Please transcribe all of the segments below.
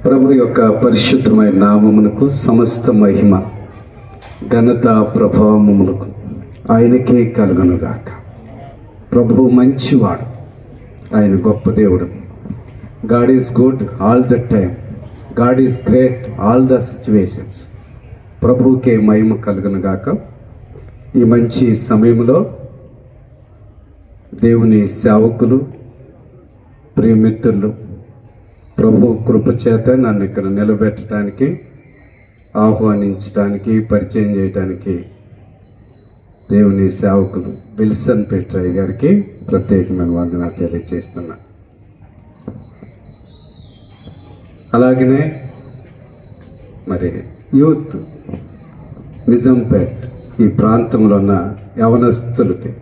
ప్రభు యొక్క పరిశుద్ధమైన నామమునకు సమస్త మహిమ ఘనత ప్రభావములకు ఆయనకే కలుగునుగాక ప్రభు మంచివాడు ఆయన గొప్ప దేవుడు God is good all the time God is great all the situations ప్రభువుకే మహిమ కలుగునుగాక ఈ మంచి సమయంలో దేవుని సేవకులు ప్రియమిత్రులు ప్రభు కృప చేత నన్ను ఇక్కడ నిలబెట్టడానికి ఆహ్వానించడానికి పరిచయం చేయడానికి దేవుని సేవకులు విల్సన్ పెట్రయ్య గారికి ప్రత్యేకమైన వందన తెలియజేస్తున్నా అలాగనే మరి యూత్ నిజంపేట్ ఈ ప్రాంతంలో ఉన్న యవనస్తులకి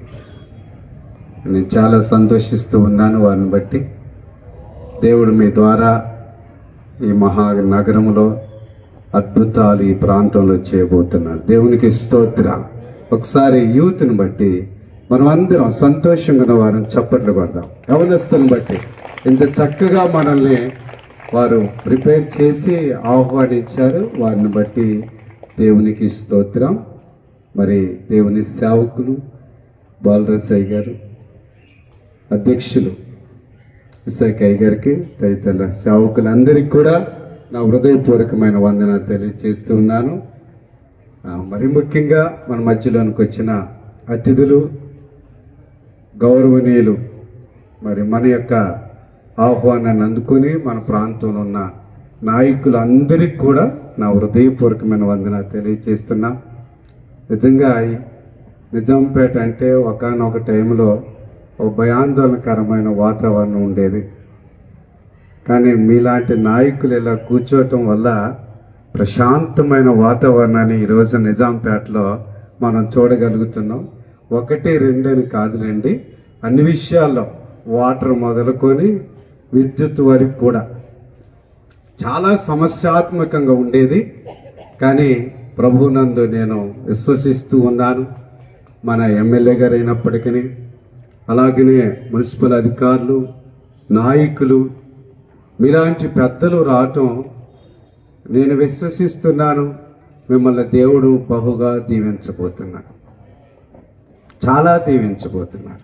నేను చాలా సంతోషిస్తూ ఉన్నాను వారిని బట్టి దేవుడు మీ ద్వారా ఈ మహా నగరంలో అద్భుతాలు ఈ ప్రాంతంలో చేయబోతున్నాడు దేవునికి స్తోత్ర ఒకసారి యూత్ని బట్టి మనం అందరం సంతోషంగా ఉన్న వారిని చప్పట్లు కొడదాం యవనస్తుని బట్టి ఇంత చక్కగా మనల్ని వారు ప్రిపేర్ చేసి ఆహ్వానించారు వారిని బట్టి దేవునికి స్తోత్రం మరి దేవుని సేవకులు బాలరసయ్య గారు అధ్యక్షులు ఇసాకయ్య గారికి తదితర సేవకులందరికీ కూడా నా హృదయపూర్వకమైన వందన తెలియజేస్తూ ఉన్నాను ఆ, మరి ముఖ్యంగా మన మధ్యలోనికి వచ్చిన అతిథులు గౌరవనీయులు మరి మన యొక్క ఆహ్వానాన్ని అందుకొని మన ప్రాంతంలో ఉన్న నాయకులందరికీ కూడా నా హృదయపూర్వకమైన వందన తెలియజేస్తున్నా నిజంగా ఈ నిజాంపేట అంటే ఒకనొక టైంలో ఒక భయాందోళనకరమైన వాతావరణం ఉండేది కానీ మీలాంటి నాయకులు ఇలా కూర్చోవటం వల్ల ప్రశాంతమైన వాతావరణాన్ని ఈరోజు నిజాంపేటలో మనం చూడగలుగుతున్నాం ఒకటి రెండని కాదులేండి అన్ని విషయాల్లో వాటర్ మొదలుకొని విద్యుత్ వరకు కూడా చాలా సమస్యాత్మకంగా ఉండేది కానీ ప్రభునందు నేను విశ్వసిస్తూ ఉన్నాను మన ఎమ్మెల్యే గారు అయినప్పటికీ అలాగనే మున్సిపల్ అధికారులు నాయకులు మీలాంటి పెద్దలు రావటం నేను విశ్వసిస్తున్నాను మిమ్మల్ని దేవుడు బహుగా దీవించబోతున్నాడు చాలా దీవించబోతున్నాడు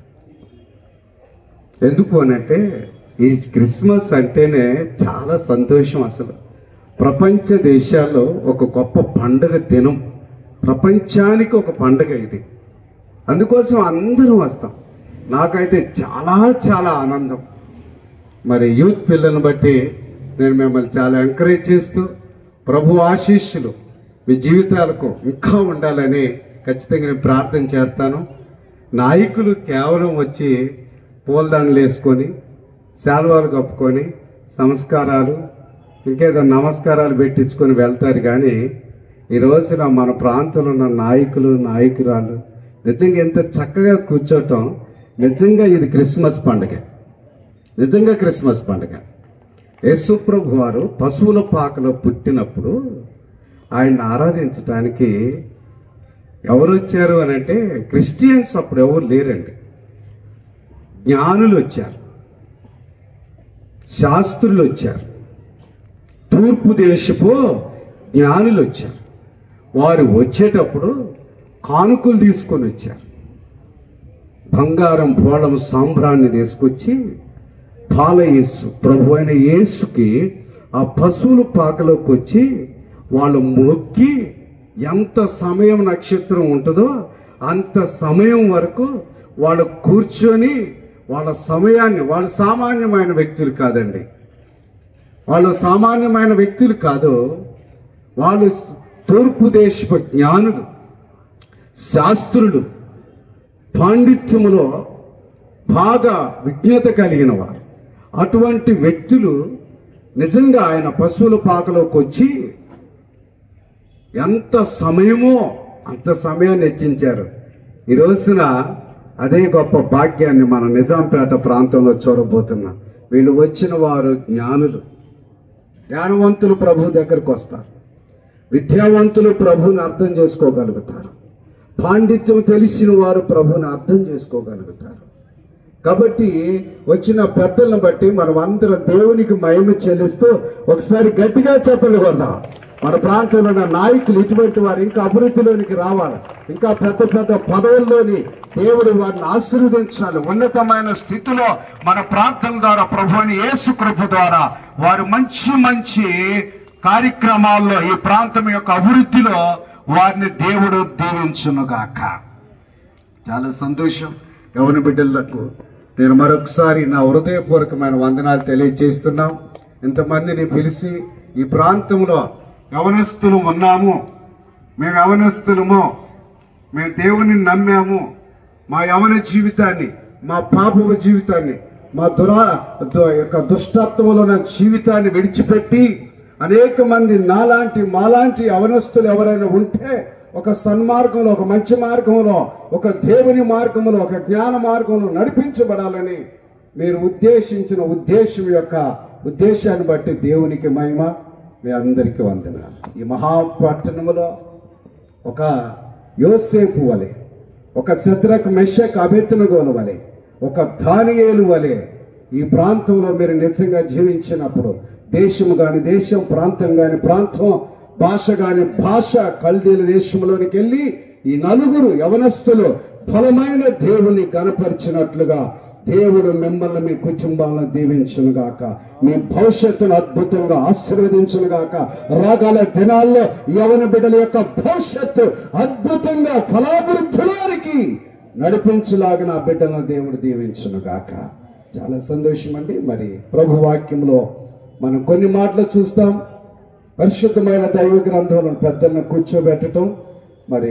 ఎందుకు అనంటే ఈ క్రిస్మస్ అంటేనే చాలా సంతోషం అసలు ప్రపంచ దేశాల్లో ఒక గొప్ప పండుగ దినం ప్రపంచానికి ఒక పండుగ ఇది అందుకోసం అందరం వస్తాం నాకైతే చాలా చాలా ఆనందం మరి యూత్ పిల్లల్ని బట్టి నేను మిమ్మల్ని చాలా ఎంకరేజ్ చేస్తూ ప్రభు ఆశీస్సులు మీ జీవితాలకు ఇంకా ఉండాలని ఖచ్చితంగా నేను ప్రార్థన చేస్తాను నాయకులు కేవలం వచ్చి పూలదండలు వేసుకొని శాల్వాలు కప్పుకొని సంస్కారాలు ఇంకేదో నమస్కారాలు పెట్టించుకొని వెళ్తారు కానీ ఈ రోజున మన ప్రాంతంలో ఉన్న నాయకులు నాయకురాలు నిజంగా ఎంత చక్కగా కూర్చోటం నిజంగా ఇది క్రిస్మస్ పండుగ నిజంగా క్రిస్మస్ పండుగ యేసుప్రభు వారు పశువుల పాకలో పుట్టినప్పుడు ఆయన ఆరాధించడానికి ఎవరు వచ్చారు అని అంటే క్రిస్టియన్స్ అప్పుడు ఎవరు లేరండి జ్ఞానులు వచ్చారు శాస్త్రులు వచ్చారు తూర్పు దేశపు జ్ఞానులు వచ్చారు వారు వచ్చేటప్పుడు కానుకలు తీసుకొని వచ్చారు బంగారం పోళం సాంబ్రాన్ని తీసుకొచ్చి పాల యేసు ప్రభు అయిన యేసుకి ఆ పశువుల పాకలోకి వచ్చి వాళ్ళు మొక్కి ఎంత సమయం నక్షత్రం ఉంటుందో అంత సమయం వరకు వాళ్ళు కూర్చొని వాళ్ళ సమయాన్ని వాళ్ళు సామాన్యమైన వ్యక్తులు కాదండి వాళ్ళు సామాన్యమైన వ్యక్తులు కాదు వాళ్ళు తూర్పు దేశపు జ్ఞానులు శాస్త్రులు పాండిత్యములో బాగా విజ్ఞత కలిగిన వారు అటువంటి వ్యక్తులు నిజంగా ఆయన పశువుల పాకలోకి వచ్చి ఎంత సమయమో అంత సమయాన్ని హెచ్చించారు ఈ రోజున అదే గొప్ప భాగ్యాన్ని మన నిజాంపేట ప్రాంతంలో చూడబోతున్నాం వీళ్ళు వచ్చిన వారు జ్ఞానులు జ్ఞానవంతులు ప్రభు దగ్గరకు వస్తారు విద్యావంతులు ప్రభుని అర్థం చేసుకోగలుగుతారు పాండిత్యం తెలిసిన వారు ప్రభుని అర్థం చేసుకోగలుగుతారు కాబట్టి వచ్చిన పెద్దలను బట్టి మనం అందరం దేవునికి మహిమ చెల్లిస్తూ ఒకసారి గట్టిగా చెప్పలు కొడదాం మన ప్రాంతంలో ఉన్న నాయకులు ఇటువంటి వారు ఇంకా అభివృద్ధిలోనికి రావాలి ఇంకా పెద్ద పెద్ద పదవుల్లోని దేవుడు వారిని ఆశీర్వదించాలి ఉన్నతమైన స్థితిలో మన ప్రాంతం ద్వారా ప్రభుని యేసు కృప ద్వారా వారు మంచి మంచి కార్యక్రమాల్లో ఈ ప్రాంతం యొక్క అభివృద్ధిలో వారిని దేవుడు దీవించునుగాక చాలా సంతోషం యవన బిడ్డలకు నేను మరొకసారి నా హృదయపూర్వకమైన వందనాలు తెలియజేస్తున్నాం ఇంతమందిని పిలిచి ఈ ప్రాంతంలో యవనస్తులు ఉన్నాము మేము యవనస్తులము మేము దేవుని నమ్మాము మా యవన జీవితాన్ని మా పాపపు జీవితాన్ని మా దురా దు- యొక్క దుష్టత్వంలో ఉన్న జీవితాన్ని విడిచిపెట్టి అనేక మంది నాలాంటి మాలాంటి యవనస్తులు ఎవరైనా ఉంటే ఒక సన్మార్గంలో ఒక మంచి మార్గంలో ఒక దేవుని మార్గంలో ఒక జ్ఞాన మార్గంలో నడిపించబడాలని మీరు ఉద్దేశించిన ఉద్దేశం యొక్క ఉద్దేశాన్ని బట్టి దేవునికి మహిమ మీ అందరికీ వందనాలు ఈ మహాపట్టణములో ఒక యోసేపు వలె ఒక శత్రక్ మెషక్ అభెత్తనగోలు వలె ఒక దానియేలు వలె ఈ ప్రాంతంలో మీరు నిజంగా జీవించినప్పుడు దేశము కాని దేశం ప్రాంతం కాని ప్రాంతం భాష కాని భాష కల్దీల దేశంలోనికి వెళ్ళి ఈ నలుగురు యవనస్తులు బలమైన దేవుని గనపరిచినట్లుగా దేవుడు మిమ్మల్ని మీ కుటుంబాలను దీవించును గాక మీ భవిష్యత్తును అద్భుతంగా ఆశీర్వదించును గాక రాగల దినాల్లో యవన బిడ్డల యొక్క భవిష్యత్తు అద్భుతంగా ఫలాభివృద్ధిలోనికి నడిపించులాగా నా బిడ్డలను దేవుడు దీవించును గాక చాలా సంతోషం అండి మరి ప్రభు వాక్యంలో మనం కొన్ని మాటలు చూస్తాం పరిశుద్ధమైన దైవ గ్రంథంలో పెద్దలను కూర్చోబెట్టడం మరి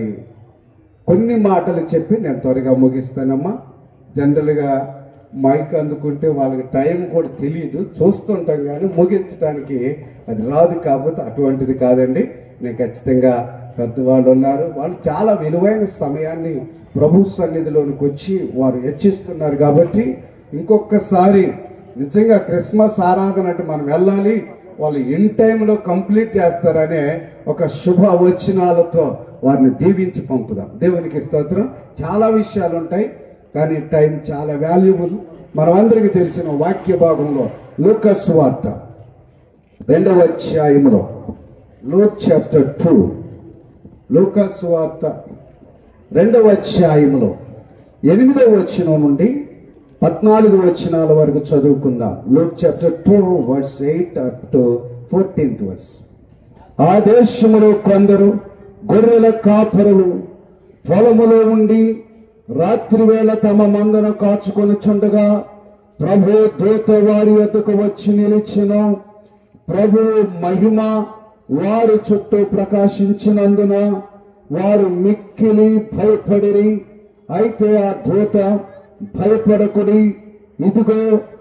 కొన్ని మాటలు చెప్పి నేను త్వరగా ముగిస్తానమ్మా జనరల్గా మైక్ అందుకుంటే వాళ్ళకి టైం కూడా తెలియదు చూస్తుంటాం కానీ ముగించడానికి అది రాదు కాబట్టి అటువంటిది కాదండి నేను ఖచ్చితంగా పెద్దవాళ్ళు ఉన్నారు వాళ్ళు చాలా విలువైన సమయాన్ని ప్రభు సన్నిధిలోనికి వచ్చి వారు హెచ్చిస్తున్నారు కాబట్టి ఇంకొకసారి నిజంగా క్రిస్మస్ ఆరాధన అంటే మనం వెళ్ళాలి వాళ్ళు ఇన్ టైంలో కంప్లీట్ చేస్తారనే ఒక శుభ వచనాలతో వారిని దీవించి పంపుదాం దేవునికి స్తోత్రం చాలా విషయాలు ఉంటాయి కానీ టైం చాలా వాల్యుబుల్ మనమందరికీ తెలిసిన వాక్య భాగంలో లూకస్ వార్త రెండవ అధ్యాయంలో లూక్ చాప్టర్ టూ లూకస్ వార్త రెండవ అధ్యాయంలో ఎనిమిదవ వచనం నుండి పద్నాలుగు వచనాల వరకు చదువుకుందాం Luke chapter two verse eight up to fourteenth verse ఆ దేశములో కొందరు గొర్రెల కాపరులు పొలములో ఉండి రాత్రివేళ తమ మందను కాచుకొని చుండగా ప్రభు దూత వారి వద్దకు వచ్చి నిలిచెను ప్రభు మహిమ వారి చుట్టూ ప్రకాశించినందున వారు మిక్కిలి భయపడిరి అయితే ఆ దూత భయపడకుడి ఇదిగో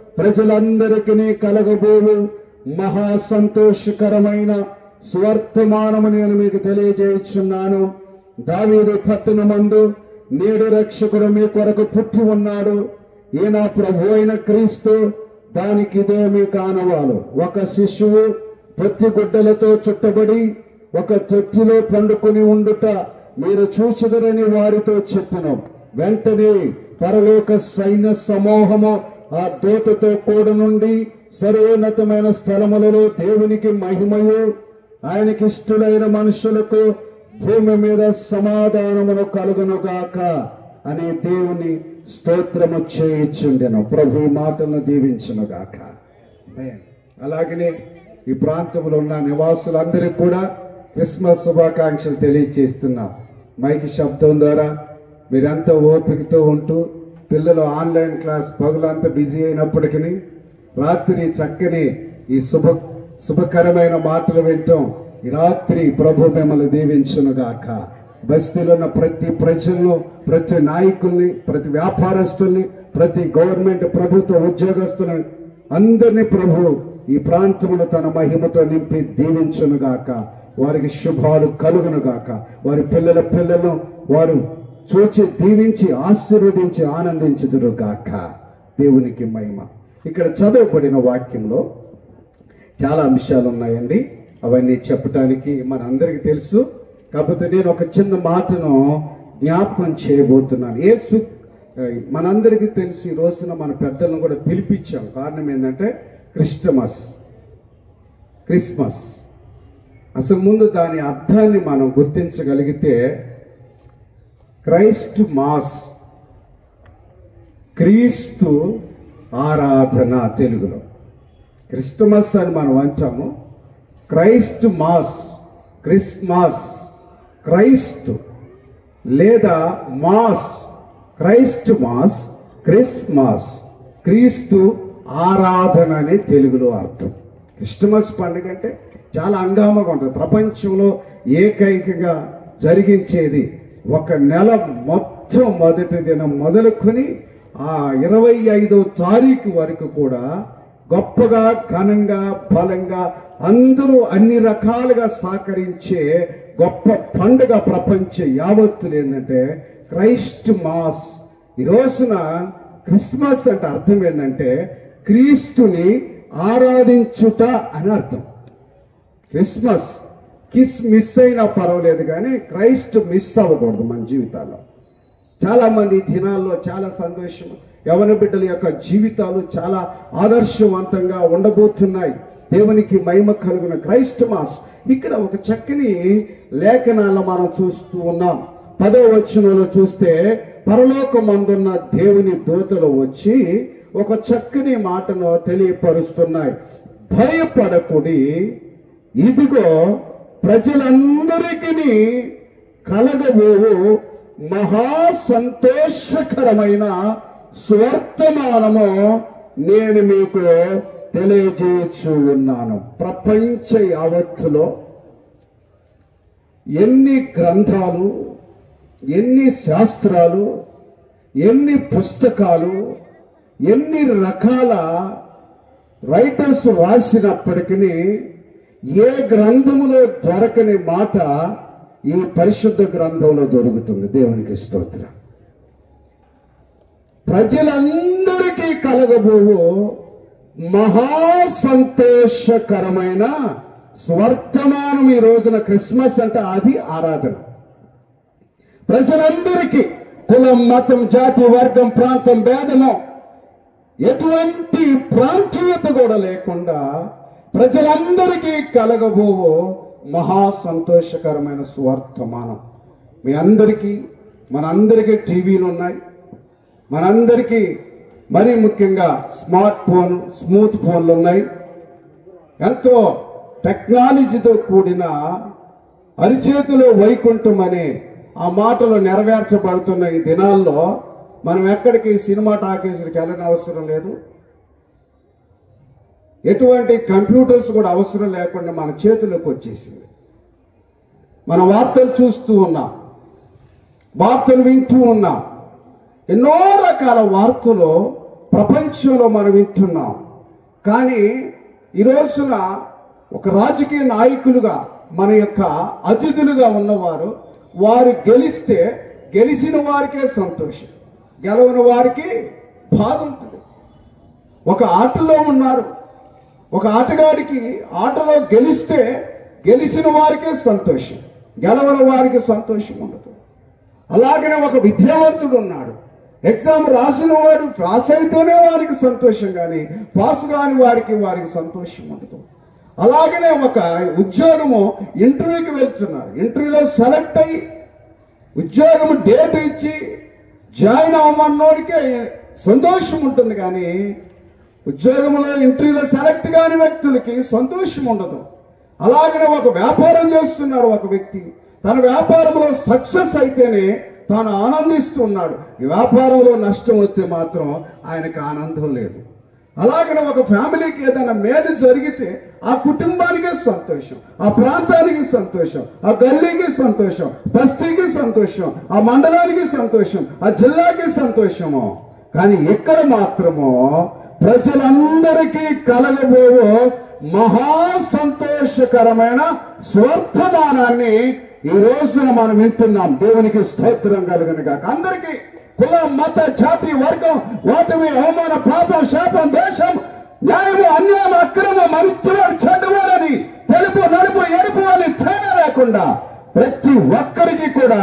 ప్రజలందరికీ కలగబోవు మహా సంతోషకరమైన స్వర్తమానము నేను మీకు తెలియజేయుచున్నాను దావీదు పట్టణమందు నేడు రక్షకుడు మీ కొరకు పుట్టి ఉన్నాడు ఈయన ప్రభు అయిన క్రీస్తు దానికి ఇదే మీ కానవాలు ఒక శిశువు పొత్తి గుడ్డలతో చుట్టబడి ఒక తొట్టిలో పండుకొని ఉండుట మీరు చూచుదరని వారితో చెప్పిన వెంటనే పరలోక సైన్య సమూహము ఆ దూతతో కూడా నుండి సర్వోన్నతమైన స్థలములలో దేవునికి మహిమయు ఆయనకి ఇష్టలైన మనుషులకు భూమి మీద సమాధానమును కలుగునుగాక అనే దేవుని స్తోత్రము చేయించుండెను ప్రభు ఈ మాటలను దీవించునుగాక ఆమేన్. అలాగనే ఈ ప్రాంతంలో ఉన్న నివాసులందరికీ కూడా క్రిస్మస్ శుభాకాంక్షలు తెలియజేస్తున్నాం మైకి శబ్దం ద్వారా మీరంతా ఓపికతో ఉంటూ పిల్లలు ఆన్లైన్ క్లాస్ పగులంతా బిజీ అయినప్పటికీ రాత్రి చక్కని ఈ శుభ శుభకరమైన మాటలు వింటాం ఈ రాత్రి ప్రభు మిమ్మల్ని దీవించునుగాక బస్తీలో ఉన్న ప్రతి ప్రజలను ప్రతి నాయకుల్ని ప్రతి వ్యాపారస్తుల్ని ప్రతి గవర్నమెంట్ ప్రభుత్వ ఉద్యోగస్తులను అందరినీ ప్రభు ఈ ప్రాంతమును తన మహిమతో నింపి దీవించునుగాక వారికి శుభాలు కలుగునుగాక వారి పిల్లల పిల్లలను వారు చూచి దీవించి ఆశీర్వదించి ఆనందించుదురుగాక దేవునికి మహిమ ఇక్కడ చదవబడిన వాక్యంలో చాలా అంశాలు ఉన్నాయండి అవన్నీ చెప్పటానికి మనందరికీ తెలుసు కాకపోతే నేను ఒక చిన్న మాటను జ్ఞాపకం చేయబోతున్నాను యేసు ఆ, మనందరికీ తెలిసి ఈ రోజున మన పెద్దలను కూడా పిలిపించాం కారణం ఏంటంటే క్రిస్టమస్ క్రిస్మస్ అసలు ముందు దాని అర్థాన్ని మనం గుర్తించగలిగితే క్రైస్ట్ మాస్ క్రీస్తు ఆరాధన తెలుగులో క్రిస్టమస్ అని మనం అంటాము క్రైస్ట్ మాస్ క్రిస్మస్ క్రైస్తు లేదా మాస్ క్రైస్ట్ మాస్ క్రిస్మస్ క్రీస్తు ఆరాధన అనే తెలుగులో అర్థం క్రిస్టమస్ పండుగ అంటే చాలా అంగామగా ఉంటుంది ప్రపంచంలో ఏకైకగా జరిగించేది ఒక నెల మొత్తం మొదటి దినం మొదలుకొని ఆ ఇరవై ఐదో తారీఖు వరకు కూడా గొప్పగా ఘనంగా బలంగా అందరూ అన్ని రకాలుగా సహకరించే గొప్ప పండుగ ప్రపంచ యావత్తులు ఏంటంటే క్రైస్ట్ మాస్ ఈ రోజున క్రిస్మస్ అంటే అర్థం ఏంటంటే క్రీస్తుని ఆరాధించుట అని అర్థం క్రిస్మస్ కిస్ మిస్ అయినా పర్వాలేదు కానీ క్రైస్ట్ మిస్ అవ్వకూడదు మన జీవితాల్లో చాలా మంది ఈ దినాల్లో చాలా సంతోషం యవన బిడ్డల యొక్క జీవితాలు చాలా ఆదర్శవంతంగా ఉండబోతున్నాయి దేవునికి మహిమ కలుగున క్రైస్ట్ మాస్ ఇక్కడ ఒక చక్కని లేఖనాల్లో మనం చూస్తూ ఉన్నాం పదో వచనంలో చూస్తే పరలోకమందున్న దేవుని దూతలు వచ్చి ఒక చక్కని మాటను తెలియపరుస్తున్నాయి భయపడకుడి ఇదిగో ప్రజలందరికీ కలగబోవు మహా సంతోషకరమైన స్వర్తమానము నేను మీకు తెలియజేయచ్చు ఉన్నాను ప్రపంచ యావత్తులో ఎన్ని గ్రంథాలు ఎన్ని శాస్త్రాలు ఎన్ని పుస్తకాలు ఎన్ని రకాల రైటర్స్ రాసినప్పటికీ ఏ గ్రంథములో దొరకని మాట ఈ పరిశుద్ధ గ్రంథంలో దొరుకుతుంది దేవునికి స్తోత్రం ప్రజలందరికీ కలగబోవు మహా సంతోషకరమైన స్వర్తమానం ఈ రోజున క్రిస్మస్ అంటే అది ఆరాధన ప్రజలందరికీ కులం మతం జాతి వర్గం ప్రాంతం భేదము ఎటువంటి ప్రాంతీయత కూడా లేకుండా ప్రజలందరికీ కలగబోవు మహా సంతోషకరమైన స్వర్తమానం మీ అందరికీ మనందరికీ టీవీలు ఉన్నాయి మనందరికీ మరీ ముఖ్యంగా స్మార్ట్ ఫోన్ స్మూత్ ఫోన్లు ఉన్నాయి ఎంతో టెక్నాలజీతో కూడిన అరిచేతిలో వైకుంఠం అనే ఆ మాటలు నెరవేర్చబడుతున్న ఈ దినాల్లో మనం ఎక్కడికి సినిమా టాకీసులకు వెళ్ళని అవసరం లేదు ఎటువంటి కంప్యూటర్స్ కూడా అవసరం లేకుండా మన చేతుల్లోకి వచ్చేసింది మన వార్తలు చూస్తూ ఉన్నాం వార్తలు వింటూ ఉన్నాం ఎన్నో రకాల వార్తలు ప్రపంచంలో మనం వింటున్నాం కానీ ఈ రోజున ఒక రాజకీయ నాయకులుగా మన యొక్క అతిథులుగా ఉన్నవారు వారు గెలిస్తే గెలిచిన వారికే సంతోషం గెలవని వారికి బాధ ఉంటుంది ఒక ఆటలో ఉన్నారు ఒక ఆటగాడికి ఆటలో గెలిస్తే గెలిచిన వారికే సంతోషం గెలవని వారికి సంతోషం ఉండదు అలాగనే ఒక విద్యావంతుడు ఉన్నాడు ఎగ్జామ్ రాసిన వాడు పాస్ అయితేనే వారికి సంతోషం కానీ పాస్ కాని వారికి వారికి సంతోషం ఉండదు అలాగనే ఒక ఉద్యోగము ఇంటర్వ్యూకి వెళ్తున్నారు ఇంటర్వ్యూలో సెలెక్ట్ అయ్యి ఉద్యోగం డేట్ ఇచ్చి జాయిన్ అవ్వమన్నోడికే సంతోషం ఉంటుంది కానీ ఉద్యోగంలో ఇంటర్వ్యూలో సెలెక్ట్ కాని వ్యక్తులకి సంతోషం ఉండదు అలాగనే ఒక వ్యాపారం చేస్తున్నాడు ఒక వ్యక్తి తన వ్యాపారంలో సక్సెస్ అయితేనే తాను ఆనందిస్తున్నాడు ఈ వ్యాపారంలో నష్టం వస్తే మాత్రం ఆయనకు ఆనందం లేదు అలాగనే ఒక ఫ్యామిలీకి ఏదైనా మేలు జరిగితే ఆ కుటుంబానికే సంతోషం ఆ ప్రాంతానికి సంతోషం ఆ గల్లీకి సంతోషం బస్తీకి సంతోషం ఆ మండలానికి సంతోషం ఆ జిల్లాకి సంతోషము కానీ ఇక్కడ మాత్రమో ప్రజలందరికీ కలగబోవు మహా సంతోషకరమైన స్వర్ధమానాన్ని ఈ రోజున మనం వింటున్నాం దేవునికి స్తోత్రం కలుగును గాక అందరికీ కుల మత జాతి వర్గం ఓటమి అవమాన పాపం శాపం దేశం న్యాయము అన్యాయం అక్రమ మనుషులను చెడ్డవాడని తెలుపు నలుపు ఎరుపు అని తేడా లేకుండా ప్రతి ఒక్కరికి కూడా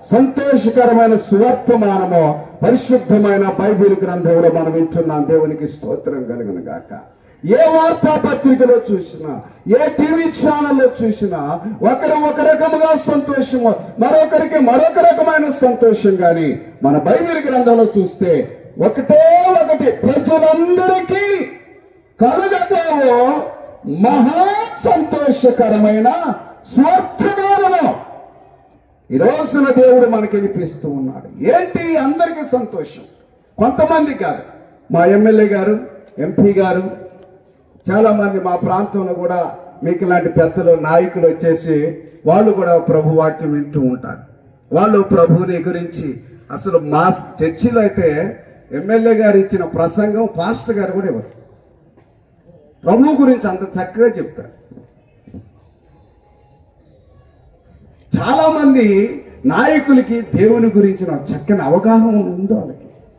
సంతోషకరమైన సువర్తమానము పరిశుద్ధమైన బైబిల్ గ్రంథంలో మనం వింటున్నాం దేవునికి స్తోత్రం కలుగును గాక ఏ వార్తాపత్రికలో చూసినా ఏ టీవీ ఛానల్లో చూసినా ఒకరు ఒక రకముగా సంతోషము మరొకరికి మరొక రకమైన సంతోషం కానీ మన బైబిల్ గ్రంథంలో చూస్తే ఒకటే ఒకటి ప్రజలందరికీ కలగబోవో మహా సంతోషకరమైన స్వార్థమానము ఈ రోజున దేవుడు మనకి వినిపిస్తూ ఉన్నాడు ఏంటి అందరికీ సంతోషం కొంతమంది కాదు మా ఎమ్మెల్యే గారు ఎంపీ గారు చాలా మంది మా ప్రాంతంలో కూడా మీకు ఇలాంటి పెద్దలు నాయకులు వచ్చేసి వాళ్ళు కూడా ప్రభు వాక్యం వింటూ ఉంటారు వాళ్ళు ప్రభువుని గురించి అసలు మా చర్చిలో అయితే ఎమ్మెల్యే గారు ఇచ్చిన ప్రసంగం పాస్టర్ గారు కూడా ఇవ్వరు ప్రభు గురించి అంత చక్కగా చెప్తారు చాలా మంది నాయకులకి దేవుని గురించిన చక్కని అవగాహన ఉంది వాళ్ళకి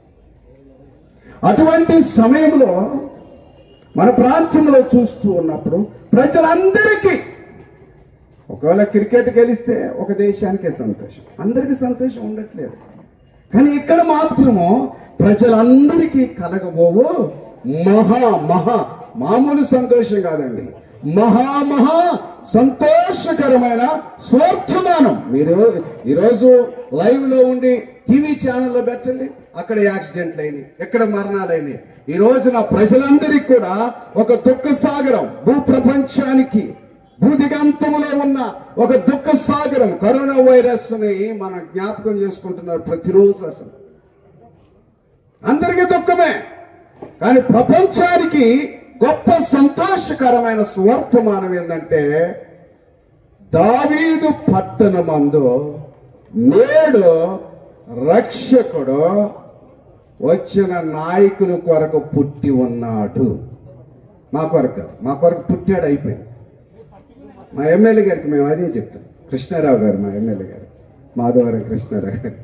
అటువంటి సమయంలో మన ప్రాంతంలో చూస్తూ ఉన్నప్పుడు ప్రజలందరికీ ఒకవేళ క్రికెట్ గెలిస్తే ఒక దేశానికే సంతోషం అందరికీ సంతోషం ఉండట్లేదు కానీ ఇక్కడ మాత్రము ప్రజలందరికీ కలగబోవు మహా మహా మామూలు సంతోషం కాదండి మహా మహా సంతోషకరమైన స్వార్థమానం మీరు ఈరోజు లైవ్ లో ఉండి టీవీ ఛానల్లో పెట్టండి అక్కడ యాక్సిడెంట్లు అయినాయి ఎక్కడ మరణాలు అయినాయి ఈ రోజున ప్రజలందరికీ కూడా ఒక దుఃఖ సాగరం భూ ప్రపంచానికి భూదిగంతములో ఉన్న ఒక దుఃఖ సాగరం కరోనా వైరస్ ని మనం జ్ఞాపకం చేసుకుంటున్నారు ప్రతిరోజు అసలు అందరికీ దుఃఖమే కానీ ప్రపంచానికి గొప్ప సంతోషకరమైన సువర్తమానం ఏంటంటే దావీదు పట్టణమందు నేడు రక్షకుడు వచ్చిన నాయకుల కొరకు పుట్టి ఉన్నాడు మా కొరకు మా కొరకు పుట్టాడు అయిపోయింది మా ఎమ్మెల్యే గారికి మేము అదే చెప్తాం కృష్ణారావు గారు మా ఎమ్మెల్యే గారు మాధవరం కృష్ణారావు గారు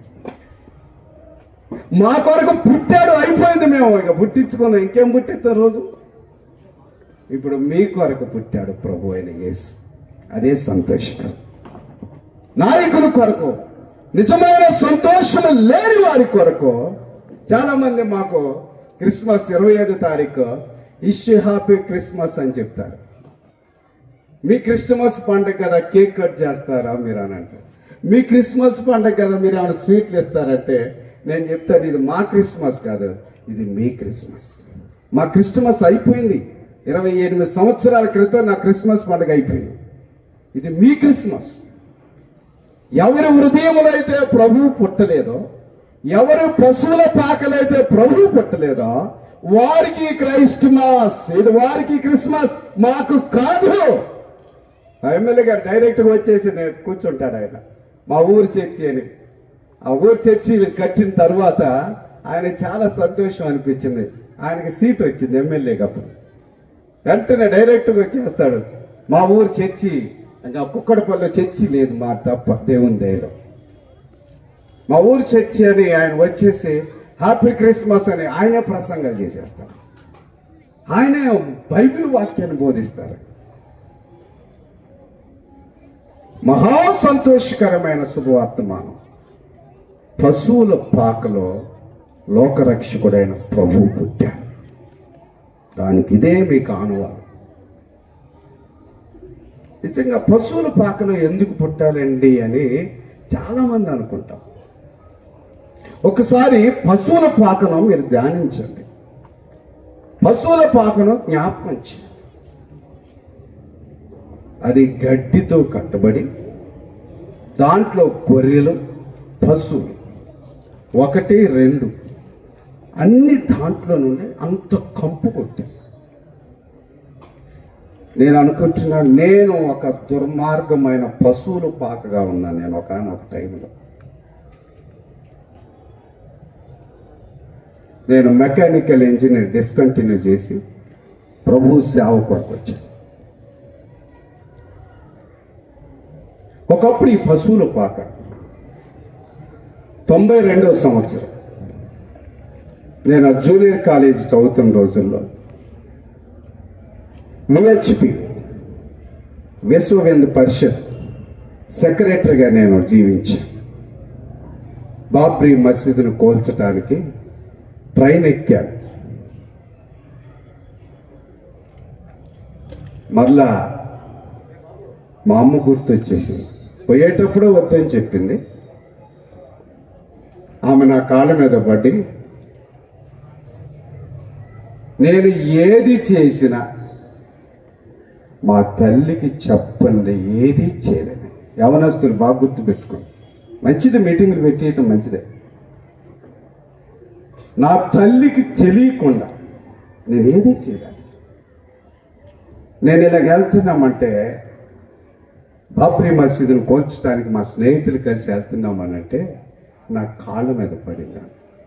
మా కొరకు పుట్టాడు అయిపోయింది మేము ఇక పుట్టించుకున్నాం ఇంకేం పుట్టిస్తాం రోజు ఇప్పుడు మీ కొరకు పుట్టాడు ప్రభు అయిన యేసు అదే సంతోషకరం నాయకుల కొరకు నిజమైన సంతోషము లేని వారి కొరకు చాలా మంది మాకు క్రిస్మస్ ఇరవై ఐదు తారీఖు ఇష్ హ్యాపీ క్రిస్మస్ అని చెప్తారు మీ క్రిస్మస్ పండుగ కదా కేక్ కట్ చేస్తారా మీరు అని అంటారు మీ క్రిస్మస్ పండుగ కదా మీరు ఏమైనా స్వీట్లు ఇస్తారంటే నేను చెప్తాను ఇది మా క్రిస్మస్ కాదు ఇది మీ క్రిస్మస్ మా క్రిస్మస్ అయిపోయింది ఇరవై ఎనిమిది సంవత్సరాల క్రితం నా క్రిస్మస్ పండుగ అయిపోయింది ఇది మీ క్రిస్మస్ ఎవరి హృదయములో అయితే ప్రభువు పుట్టలేదో ఎవరి పశువుల పాకలైతే ప్రభువు పుట్టలేదో వారికి క్రైస్ట్మాస్ ఇది వారికి క్రిస్మస్ మాకు కాదు ఆ ఎమ్మెల్యే గారు డైరెక్ట్గా వచ్చేసి నేను కూర్చుంటాడు ఆయన మా ఊరు చర్చి అని ఆ ఊరు చర్చి కట్టిన తర్వాత ఆయన చాలా సంతోషం అనిపించింది ఆయనకి సీట్ వచ్చింది ఎమ్మెల్యేకి అప్పుడు వెంటనే డైరెక్ట్గా వచ్చేస్తాడు మా ఊరు చర్చి ఇంకా కుక్కడపల్లి చర్చి లేదు మా తప్ప దేవుని దయలో మా ఊరు చర్చి అని ఆయన వచ్చేసి హ్యాపీ క్రిస్మస్ అని ఆయనే ప్రసంగాలు చేసేస్తారు ఆయనే బైబిల్ వాక్యాన్ని బోధిస్తారు మహా సంతోషకరమైన శుభవర్తమానం పశువుల పాకలో లోకరక్షకుడైన ప్రభువు పుట్టాడు దానికి ఇదే మీకు ఆనవాలు నిజంగా పశువుల పాకలో ఎందుకు పుట్టాలండి అని చాలామంది అనుకుంటాం ఒకసారి పశువుల పాకను మీరు ధ్యానించండి పశువుల పాకను జ్ఞాపకం చేయండి అది గడ్డితో కట్టబడి దాంట్లో గొర్రెలు పశువులు ఒకటి రెండు అన్ని దాంట్లో నుండి అంత కంపు కొట్టాయి నేను అనుకుంటున్నా నేను ఒక దుర్మార్గమైన పశువులు పాకగా ఉన్నాను నేను ఒక ఒక టైంలో నేను మెకానికల్ ఇంజనీర్ డిస్కంటిన్యూ చేసి ప్రభు సేవ కొరకు వచ్చాను ఒకప్పుడు ఈ పశువుల పాక తొంభై రెండవ సంవత్సరం నేను జూనియర్ కాలేజ్ చదువుతున్న రోజుల్లో విహెచ్పి విశ్వ హిందూ పరిషత్ సెక్రటరీగా నేను జీవించాను బాబ్రీ మసీదును కోల్చడానికి ట్రైన్ ఎక్కాను మరలా మా అమ్మ గుర్తొచ్చేసింది పోయేటప్పుడు వద్దని చెప్పింది ఆమె నా కాళ్ళ మీద పడి నేను ఏది చేసినా మా తల్లికి చెప్పండి ఏది చేయలేను యవనస్తులు బాగా గుర్తు పెట్టుకోండి మంచిది మీటింగులు పెట్టేయటం మంచిదే నా తల్లికి తెలియకుండా నేను ఏది చేయలేదు అసలు. నేను ఇలా వెళ్తున్నామంటే బాబ్రీ మసీదును కోల్చడానికి మా స్నేహితులు కలిసి వెళ్తున్నామనంటే నా కాళ్ళ మీద పడింది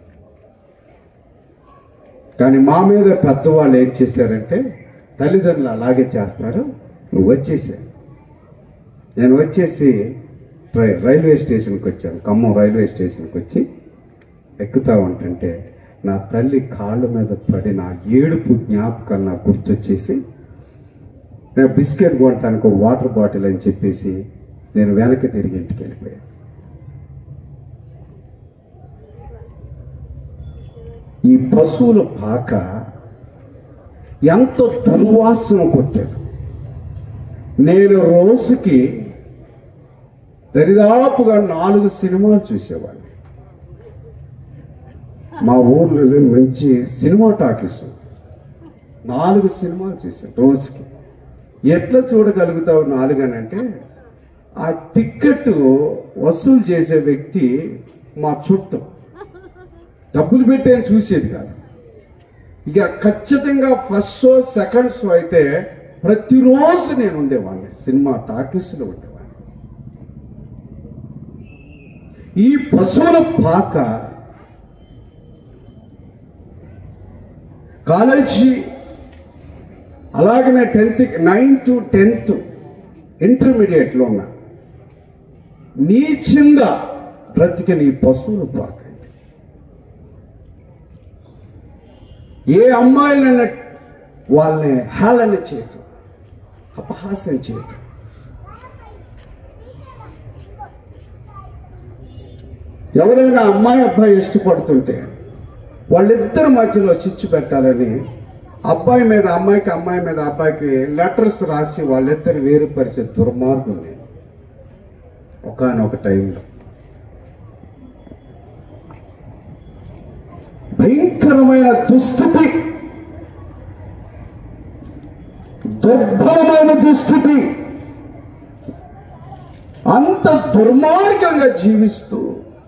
కానీ మా మీద పెద్దవాళ్ళు ఏం చేశారంటే తల్లిదండ్రులు అలాగే చేస్తారు నువ్వు వచ్చేసా నేను వచ్చేసి ట్రై రైల్వే స్టేషన్కి వచ్చాను ఖమ్మం రైల్వే స్టేషన్కి వచ్చి ఎక్కుతా ఉంటుంటే నా తల్లి కాళ్ళ మీద పడిన ఆ ఏడుపు జ్ఞాపకాలు నాకు గుర్తొచ్చేసి నేను బిస్కెట్ కొనటానికి ఒక వాటర్ బాటిల్ అని చెప్పేసి నేను వెనక్కి తిరిగి ఇంటికి వెళ్ళిపోయాను ఈ పశువుల పాక ఎంత దుర్వాసన కొట్టారు నేను రోజుకి దరిదాపుగా నాలుగు సినిమాలు చూసేవాడిని మా ఊర్లో మంచి సినిమా టాకీస్ ఉంది. నాలుగు సినిమాలు చూసాను రోజుకి ఎట్లా చూడగలుగుతావు నాలుగు అని అంటే ఆ టిక్కెట్ వసూలు చేసే వ్యక్తి మా చుట్టం డబ్బులు పెట్టి ఏం చూసేది కాదు ఇక ఖచ్చితంగా ఫస్ట్ షో సెకండ్ షో అయితే ప్రతిరోజు నేను ఉండేవాడిని సినిమా టాకీస్లో ఉండేవాడిని ఈ పశువుల పాక కాలేజీ అలాగనే టెన్త్ నైన్త్ టెన్త్ ఇంటర్మీడియట్లో ఉన్నా నీచంగా బ్రతికిన ఈ పశువుల పాక ఇది. ఏ అమ్మాయిలైనా వాళ్ళని హేళన చేయటం అపహాస్యం చేయటం ఎవరైనా అమ్మాయి అబ్బాయి ఇష్టపడుతుంటే వాళ్ళిద్దరి మధ్యలో చిచ్చు పెట్టాలని అబ్బాయి మీద అమ్మాయికి అమ్మాయి మీద అబ్బాయికి లెటర్స్ రాసి వాళ్ళిద్దరు వేరుపరిచే దుర్మార్గం నేను ఒకనొక టైంలో భయంకరమైన దుస్థితి దుర్బలమైన దుస్థితి అంత దుర్మార్గంగా జీవిస్తూ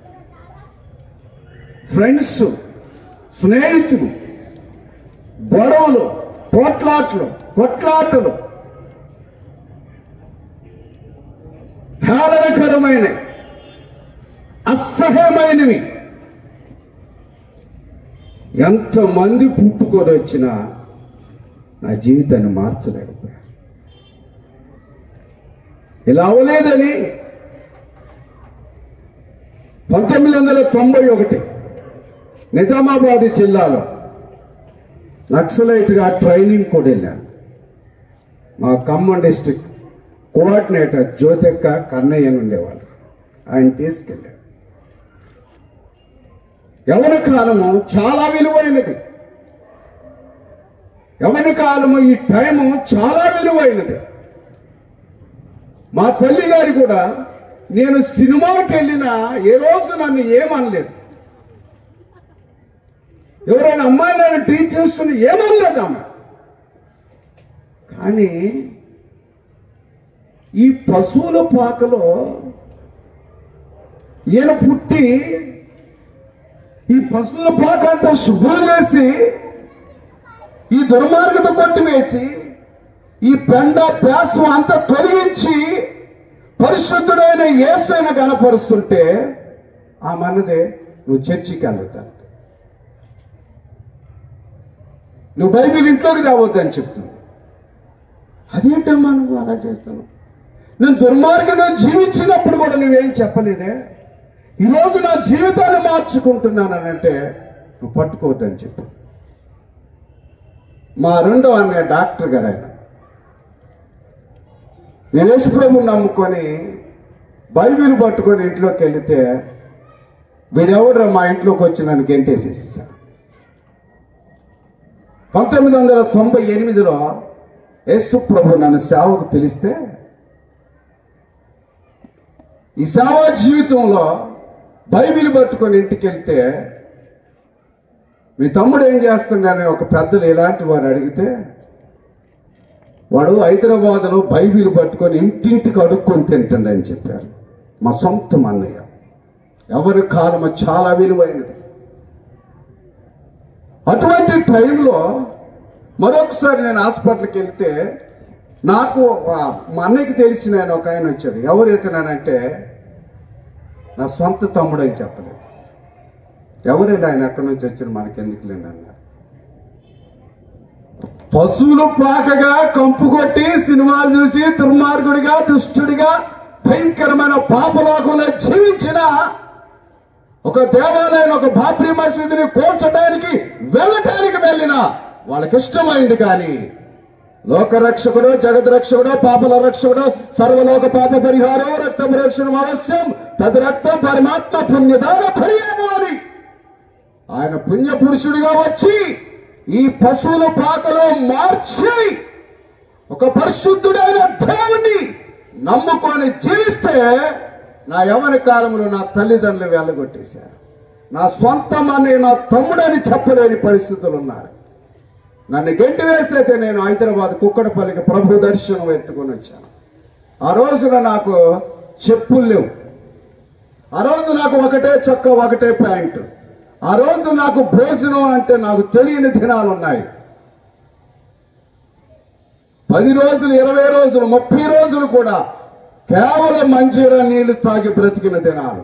ఫ్రెండ్స్ స్నేహితులు గొడవలు పోట్లాట్లు కొట్లాటలు హేళనకరమైన అసహ్యమైనవి ఎంతమంది పుట్టుకొని వచ్చినా నా జీవితాన్ని మార్చలేకపోయారు ఇలా అవ్వలేదని పంతొమ్మిది వందల తొంభై ఒకటి నిజామాబాద్ జిల్లాలో నక్సలైట్గా ట్రైనింగ్ కూడా వెళ్ళాను మా ఖమ్మం డిస్టిక్ కోఆర్డినేటర్ జ్యోతిక్క కన్నయ్య అని ఉండేవాళ్ళు ఆయన తీసుకెళ్ళారు యవన కాలము చాలా విలువైనది యవన కాలము ఈ టైము చాలా విలువైనది మా తల్లి గారు కూడా నేను సినిమాకి వెళ్ళినా ఏ రోజు నన్ను ఏమనలేదు ఎవరైనా అమ్మాయిలను టీచ్ చేస్తున్న ఏమనలేదు ఆమె కానీ ఈ పశువుల పాకలో ఈయన పుట్టి ఈ పశువుల పాక అంతా శుభ్రం చేసి ఈ దుర్మార్గత కొట్టివేసి ఈ పెండ పేసం అంతా తొలగించి పరిశుద్ధుడైన యేసైన కనపరుస్తుంటే ఆ మనదే నువ్వు చర్చికి వెళ్తాను నువ్వు బైబిల్ ఇంట్లోకి రావద్దని చెప్తావు అదేంటమ్మా నువ్వు అలా చేస్తావు నేను దుర్మార్గంగా జీవించినప్పుడు కూడా నువ్వేం చెప్పలేదే ఈరోజు నా జీవితాన్ని మార్చుకుంటున్నానంటే నువ్వు పట్టుకోవద్దని చెప్పు మా రెండో అన్నయ్య డాక్టర్ గారు ఆయన నేను యేసుప్రభు నమ్ముకొని బైబిల్ పట్టుకొని ఇంట్లోకి వెళితే వీడెవడు మా ఇంట్లోకి వచ్చి నన్ను గెంటేసేసేసాడు పంతొమ్మిది వందల తొంభై ఎనిమిదిలో యేసు ప్రభు నన్ను సేవకు పిలిస్తే ఈ సేవా జీవితంలో బైబిల్ పట్టుకొని ఇంటికి వెళ్తే మీ తమ్ముడు ఏం చేస్తున్నాడని ఒక పెద్దలు ఇలాంటి వారు అడిగితే వాడు హైదరాబాద్లో బైబిల్ పట్టుకొని ఇంటింటికి అడుక్కొని తింటుండని చెప్పారు మా సొంత అన్నయ్య ఎవరి కాలం చాలా విలువైనది అటువంటి టైంలో మరొకసారి నేను హాస్పిటల్కి వెళ్తే నాకు ఆ, మా అన్నయ్యకి తెలిసిన ఆయన ఒక ఆయన వచ్చాడు ఎవరు ఎత్తున్నానంటే నా సొంత తమ్ముడు అని చెప్పలేదు ఎవరండి ఆయన ఎక్కడి నుంచి వచ్చారు మనకెందుకు లేండి అన్నారు పశువులు పాకగా కంపు కొట్టి సినిమాలు చూసి దుర్మార్గుడిగా దుష్టుడిగా భయంకరమైన పాపలోకంలో జీవించిన ఒక దేవాలయం ఒక బాబ్రీ మసీదుని కూల్చడానికి వెళ్ళటానికి వెళ్ళిన వాళ్ళకి ఇష్టమైంది కానీ లోకరక్షకుడు జగద్రక్షకుడు పాపల రక్షకుడు సర్వలోక పాప పరిహారం రక్తం రక్షణ అవశ్యం తది రక్తం పరమాత్మ పుణ్యదాన పర్యాము అని ఆయన పుణ్య పురుషుడిగా వచ్చి ఈ పశువుల పాకలో మార్చి ఒక పరిశుద్ధుడైన దేవుణ్ణి నమ్ముకొని జీవిస్తే నా యవన కాలంలో నా తల్లిదండ్రులు వెళ్ళగొట్టేశారు నా సొంతమని నా తమ్ముడని చెప్పలేని పరిస్థితులు ఉన్నారు నన్ను గెంటి వేస్తే నేను హైదరాబాద్ కుక్కడపల్లికి ప్రభు దర్శనం ఎత్తుకొని వచ్చాను ఆ రోజున నాకు చెప్పులు లేవు ఆ రోజు నాకు ఒకటే చొక్క ఒకటే ప్యాంటు ఆ రోజు నాకు భోజనం అంటే నాకు తెలియని దినాలు ఉన్నాయి పది రోజులు ఇరవై రోజులు ముప్పై రోజులు కూడా కేవలం మంజీరా నీళ్లు తాగి బ్రతికిన దినాలు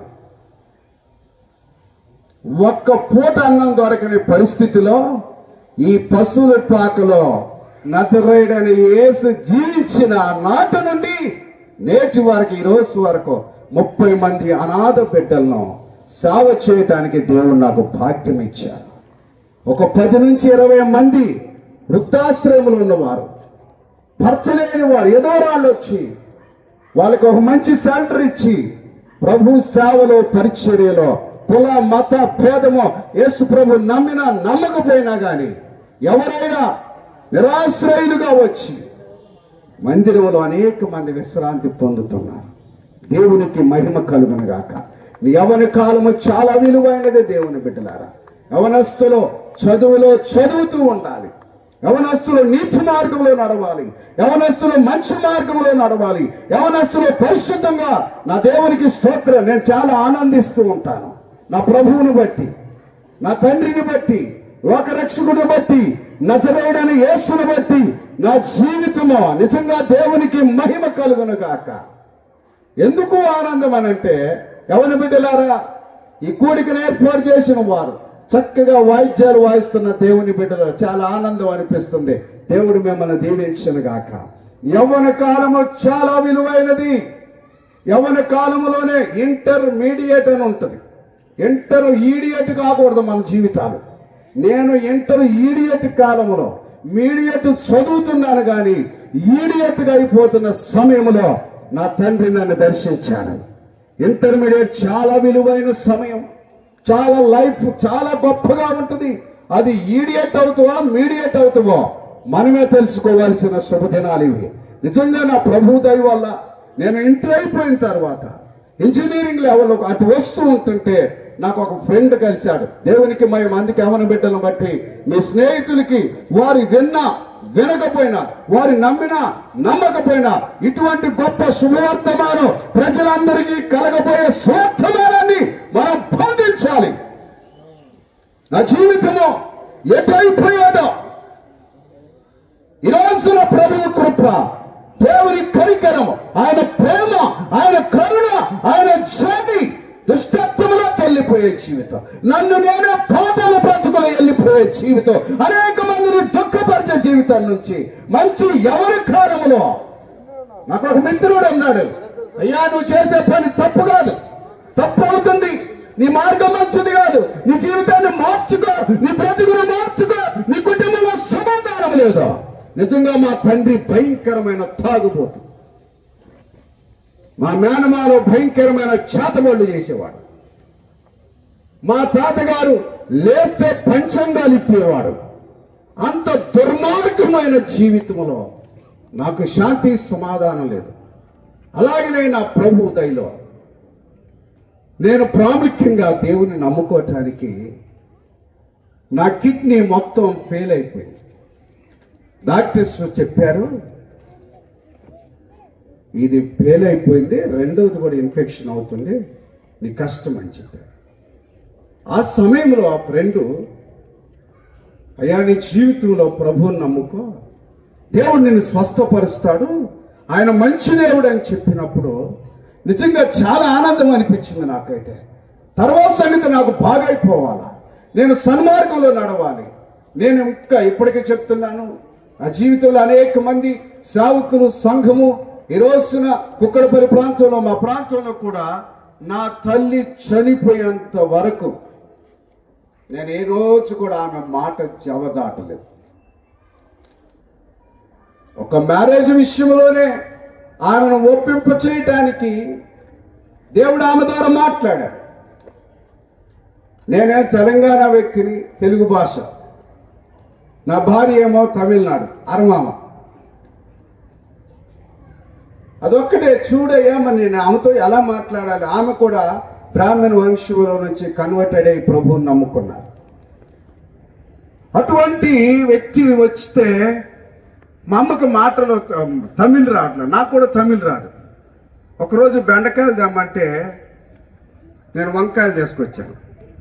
ఒక్క పూట అన్నం దొరకని పరిస్థితిలో ఈ పశువుల పాకలో నజరేడని యేసు జీవించిన నాటి నుండి నేటి వరకు ఈ రోజు వరకు ముప్పై మంది అనాథ బిడ్డలను సేవ చేయటానికి దేవుడు నాకు భాగ్యం ఇచ్చారు ఒక పది నుంచి ఇరవై మంది వృద్ధాశ్రయములు ఉన్నవారు భర్త లేని వారు ఏదో వాళ్ళు వచ్చి వాళ్ళకి ఒక మంచి సెంటర్ ఇచ్చి ప్రభు సేవలో పరిచర్యలో కుల మత భేదమో యేసు ప్రభు నమ్మినా నమ్మకపోయినా కానీ ఎవరైనా నిరాశ్రయులుగా వచ్చి మందిరంలో అనేక మంది విశ్రాంతి పొందుతున్నారు దేవునికి మహిమ కలుగును గాక నీ యవన కాలము చాలా విలువైనది దేవుని బిడ్డలారా యవనస్తులు చదువులో చదువుతూ ఉండాలి యవనస్తులు నీతి మార్గంలో నడవాలి యవనస్తులు మంచి మార్గంలో నడవాలి యవనస్తులు పరిశుద్ధంగా నా దేవునికి స్తోత్రం నేను చాలా ఆనందిస్తూ ఉంటాను నా ప్రభువుని బట్టి నా తండ్రిని బట్టి లోకరక్షకుని బట్టి నజరేడని యేసుని బట్టి నా జీవితము నిజంగా దేవునికి మహిమ కలుగును గాక ఎందుకు ఆనందం అనంటే ఎవరి బిడ్డలారా ఈ కూడికను ఏర్పాటు చేసిన వారు చక్కగా వాయిద్యాలు వాయిస్తున్న దేవుని బిడ్డలు చాలా ఆనందం అనిపిస్తుంది దేవుడు మిమ్మల్ని దీవించను గాక యవ్వన కాలము చాలా విలువైనది యవ్వన కాలములోనే ఇంటర్మీడియట్ అని ఉంటుంది ఇంటర్ ఈడియట్ కాకూడదు మన జీవితాలు నేను ఇంటర్ ఈడియట్ కాలంలో మీడియట్ చదువుతున్నాను కానీ ఈడియట్గా అయిపోతున్న సమయంలో నా తండ్రి నన్ను దర్శించాడు ఇంటర్మీడియట్ చాలా విలువైన సమయం చాలా లైఫ్ చాలా గొప్పగా ఉంటుంది అది ఈడియట్ అవుతావా మీడియట్ అవుతావో మనమే తెలుసుకోవాల్సిన శుభదినాలు ఇవి నిజంగా నా ప్రభు దయ వల్ల నేను ఇంటర్ అయిపోయిన తర్వాత ఇంజనీరింగ్ లెవెల్ అటు వస్తూ ఉంటుంటే నాకు ఒక ఫ్రెండ్ కలిశాడు దేవునికి మేము అందుకే అవన బిడ్డలను బట్టి మీ స్నేహితులకి వారి విన్నా వినకపోయినా వారి నమ్మినా నమ్మకపోయినా ఇటువంటి గొప్ప శుభవర్తమానం ప్రజలందరికీ కలగబోయే స్వార్థమానాన్ని మనం బంధించాలి నా జీవితము ఎటైపోయాడో ఈ రోజున ప్రభు కృప దేవుని కనికరం ఆయన ప్రేమ ఆయన కరుణ ఆయన జ్యోతి దుష్టత్వములోకి వెళ్ళిపోయే జీవితం నన్ను నేనే పాపల బ్రతుకులు వెళ్ళిపోయే జీవితం అనేక మందిని దుఃఖపరిచే జీవితం నుంచి మంచి ఎవరి కాలములో నాకు ఒక మిత్రుడు అన్నాడు అయ్యా నువ్వు చేసే పని తప్పు కాదు తప్పు అవుతుంది నీ మార్గం మంచిది కాదు నీ జీవితాన్ని మార్చుకో నీ బ్రతుకును మార్చుకో నీ కుటుంబంలో సమాధానం లేదు నిజంగా మా తండ్రి భయంకరమైన తాగుబోతు మా మేనమాలో భయంకరమైన చేతబడులు చేసేవాడు మా తాతగారు లేస్తే పంచంగాలు ఇప్పేవాడు అంత దుర్మార్గమైన జీవితంలో నాకు శాంతి సమాధానం లేదు అలాగనే నా ప్రభు దయలో నేను ప్రాముఖ్యంగా దేవుని నమ్ముకోవటానికి నా కిడ్నీ మొత్తం ఫెయిల్ అయిపోయింది డాక్టర్స్ చెప్పారు ఇది ఫెయిల్ అయిపోయింది రెండవది కూడా ఇన్ఫెక్షన్ అవుతుంది నీ కష్టం అని చెప్పారు ఆ సమయంలో ఆ ఫ్రెండు అయ్యా నీ జీవితంలో ప్రభువుని నమ్ముకో దేవుడు నిన్ను స్వస్థపరుస్తాడు ఆయన మంచి దేవుడు అని చెప్పినప్పుడు నిజంగా చాలా ఆనందం అనిపించింది నాకైతే తర్వాత సంగతి నాకు బాగైపోవాలా నేను సన్మార్గంలో నడవాలి నేను ఇంకా ఇప్పటికీ చెప్తున్నాను నా జీవితంలో అనేక మంది సేవకులు సంఘము ఈ రోజున కుక్కడపల్లి ప్రాంతంలో మా ప్రాంతంలో కూడా నా తల్లి చనిపోయేంత వరకు నేను ఏ రోజు కూడా ఆమె మాట జవదాటలేదు ఒక మ్యారేజ్ విషయంలోనే ఆమెను ఒప్పింప చేయటానికి దేవుడు ఆమె ద్వారా మాట్లాడాడు నేనే తెలంగాణ వ్యక్తిని తెలుగు భాష నా భార్య ఏమో తమిళనాడు అరమామ అదొక్కటే చూడయ్యా మరి నేను ఆమెతో ఎలా మాట్లాడాలి ఆమె కూడా బ్రాహ్మణ వంశంలో నుంచి కన్వర్టెడ్ అయ్యి ప్రభువుని నమ్ముకున్నారు అటువంటి వ్యక్తి వచ్చితే మా అమ్మకి మాటలు త- తమిళ్ రావట్లేదు నాకు కూడా తమిళ్ రాదు ఒకరోజు బెండకాయలు తెమ్మంటే నేను వంకాయలు తీసుకొచ్చాను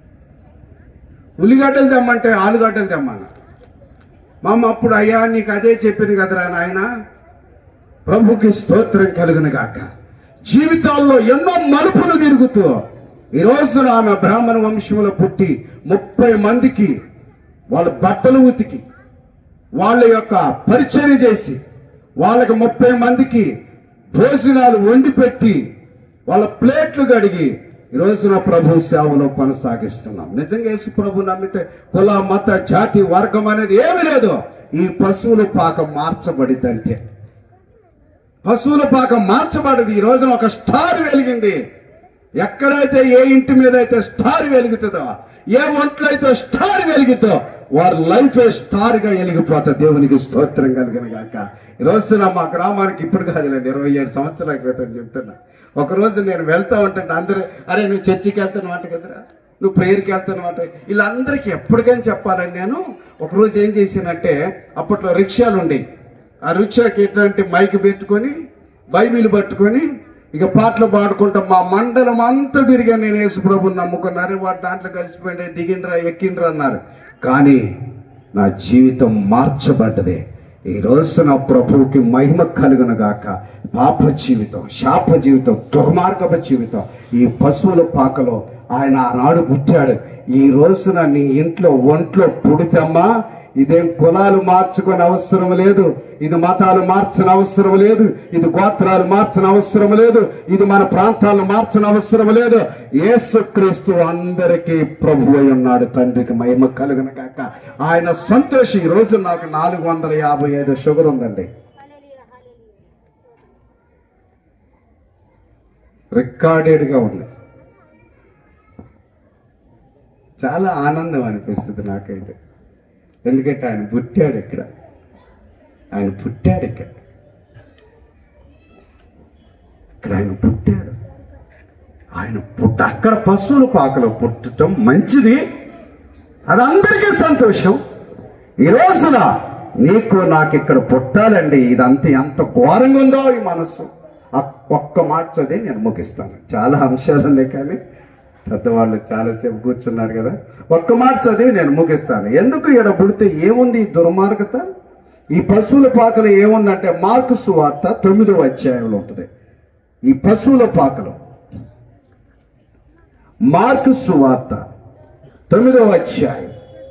ఉల్లిగడ్డలు తెమ్మంటే ఆలుగడ్డలు తెమ్మను మా అమ్మ అప్పుడు అయ్యా నీకు అదే చెప్పింది కదరా నాయన ప్రభుకి స్తోత్రం కలుగును గాక జీవితాల్లో ఎన్నో మలుపులు తిరుగుతూ ఈ రోజున ఆమె బ్రాహ్మణ వంశంలో పుట్టి ముప్పై మందికి వాళ్ళ బట్టలు ఉతికి వాళ్ళ యొక్క పరిచర్య చేసి వాళ్ళకి ముప్పై మందికి భోజనాలు వండి పెట్టి వాళ్ళ ప్లేట్లు కడిగి ఈ రోజున ప్రభు సేవలో కొనసాగిస్తున్నాం నిజంగా యేసు ప్రభు నమ్మితే కుల మత జాతి వర్గం అనేది ఏమీ లేదు ఈ పశువుల పాకం మార్చబడిద్దంతే పశువుల పాకం మార్చబడదు ఈ రోజున ఒక స్టార్ వెలిగింది ఎక్కడైతే ఏ ఇంటి మీద అయితే స్టార్ వెలుగుతుందో ఏ ఒంట్లో అయితే స్టార్ వెలుగుతో వారి లైఫ్ స్టార్ గా వెలిగిపోతా దేవునికి స్తోత్రం కలిగిన గాక ఈ రోజున మా గ్రామానికి ఇప్పుడు కాదులేండి ఇరవై ఏడు సంవత్సరాల క్రితం చెప్తున్నా ఒక రోజు నేను వెళ్తా ఉంటుంటే అందరూ అరే నువ్వు చర్చికి వెళ్తాను అంట కదరా నువ్వు ప్రేయర్కి వెళ్తాను అంట వీళ్ళందరికీ ఎప్పటికైనా చెప్పాలని నేను ఒకరోజు ఏం చేశానంటే అప్పట్లో రిక్షాలు ఉండేవి ఆ రిక్షాకి ఎట్లాంటి మైక్ పెట్టుకొని బైబిల్ పట్టుకొని ఇక పాటలు పాడుకుంటా మా మండలం అంతా తిరిగా నేను యేసు ప్రభుని నమ్ముకున్నారు వాడు దాంట్లో కలిసిపోయింది దిగిండ్రా ఎక్కిండ్రా అన్నారు కానీ నా జీవితం మార్చబడ్డది ఈ రోజు నా ప్రభువుకి మహిమ కలుగును గాక పాప జీవితం శాప జీవితం దుర్మార్గపు జీవితం ఈ పశువుల పాకలో ఆయన ఆనాడు పుట్టాడు ఈ రోజున నీ ఇంట్లో ఒంట్లో పుడితమ్మా ఇదేం కులాలు మార్చుకొని అవసరం లేదు ఇది మతాలు మార్చిన అవసరం లేదు ఇది గోత్రాలు మార్చిన అవసరం లేదు ఇది మన ప్రాంతాలు మార్చిన అవసరం లేదు యేసుక్రీస్తు అందరికీ ప్రభు అయి ఉన్నాడు తండ్రికి మహిమ కలుగున కాక ఆయన సంతోషి ఈ రోజు నాకు నాలుగు వందల యాభై ఐదు షుగర్ ఉందండి రికార్డెడ్గా ఉంది చాలా ఆనందం అనిపిస్తుంది నాకైతే ఎందుకంటే ఆయన పుట్టాడు ఇక్కడ ఆయన పుట్టాడు ఇక్కడ ఇక్కడ ఆయన పుట్టాడు ఆయన పుట్ట అక్కడ పశువుల పాకలో పుట్టడం మంచిది అది అందరికీ సంతోషం ఈ రోజున నీకు నాకు ఇక్కడ పుట్టాలండి ఇదంతా ఎంత ఘోరంగా ఉందో ఈ మనస్సు ఆ ఒక్క మాట చదివి నేను ముగిస్తాను చాలా అంశాలు ఉన్నాయి కానీ పెద్దవాళ్ళు చాలాసేపు కూర్చున్నారు కదా ఒక్క మాట చదివి నేను ముగిస్తాను ఎందుకు ఇక్కడ పుడితే ఏముంది ఈ దుర్మార్గత ఈ పశువుల పాకలో ఏముందంటే మార్కు సువార్త తొమ్మిదవ అధ్యాయంలో ఉంటుంది ఈ పశువుల పాకలో మార్కు సువార్త తొమ్మిదవ అధ్యాయం